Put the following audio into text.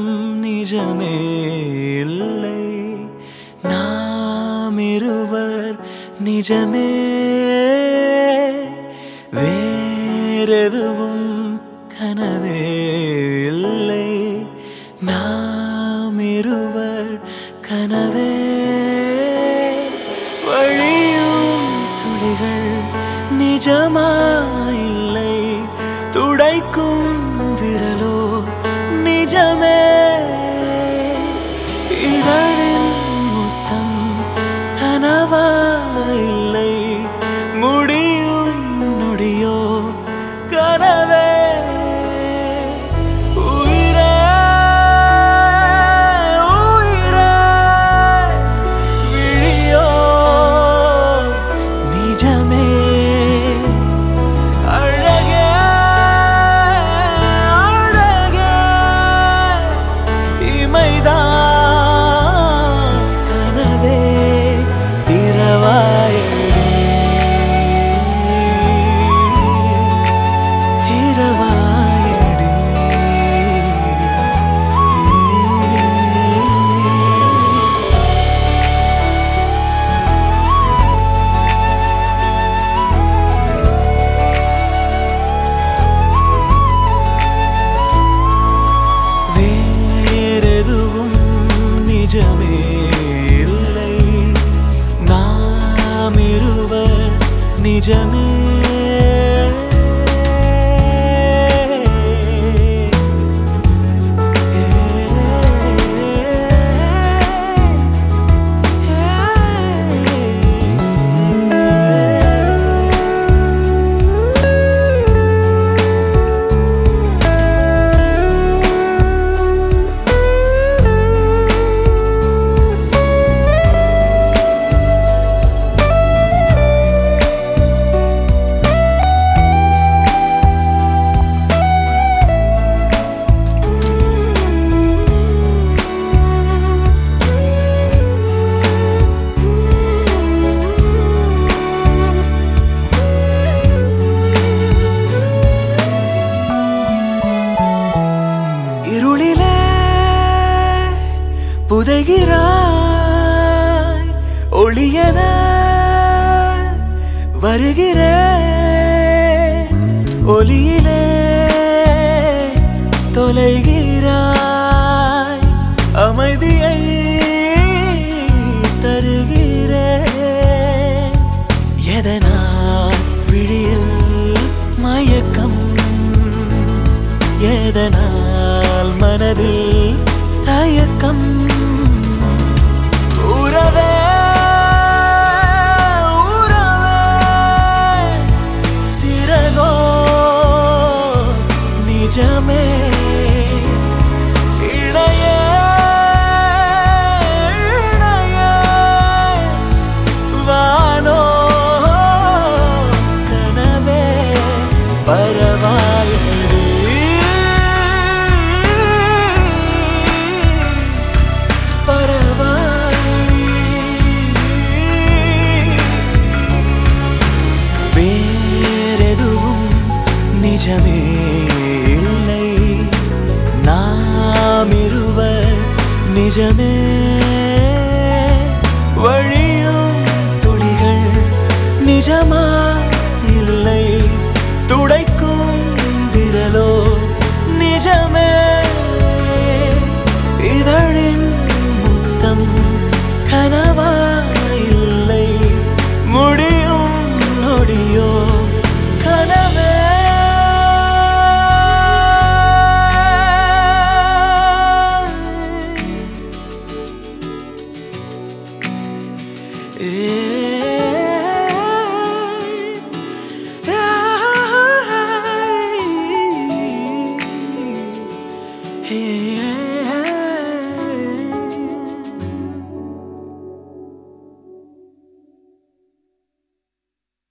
நிஜமே இல்லை நாம் இருவர் நிஜமே வேறெதுவும் கனவே இல்லை நாம் இருவர் கனவே வழியும் துளிகள் நிஜமாயில்லை துடைக்கும் விரலோ நிஜமே இதழின் முத்தம் கனவாயில்லை முடியும் நொடியோ கனவே உயிரே உயிரே விழியோ நிஜமே அழகே அழகே இமைதான் கனவே திரவாயடி திரவாயடி வேறெதுவும் நிஜமே இல்லை நாம் இருவர் நிஜமே இருளிலே புதைகிறாய் ஒளியன வருகிறேன் ஒளியிலே தொலைகிறாய் அமைதியை தருகிறேன் எதனால் விழியில் மயக்கம் எதனால் மனதில் தயக்கம் உறவே உறவே சிறகோ நிஜமே இணையே இணையே வானோ கனவே பரவாயடி பரவாயடி வேறெதுவும் நிஜமே இல்லை நாம் இருவர் நிஜமே வழியும் துளிகள் நிஜமா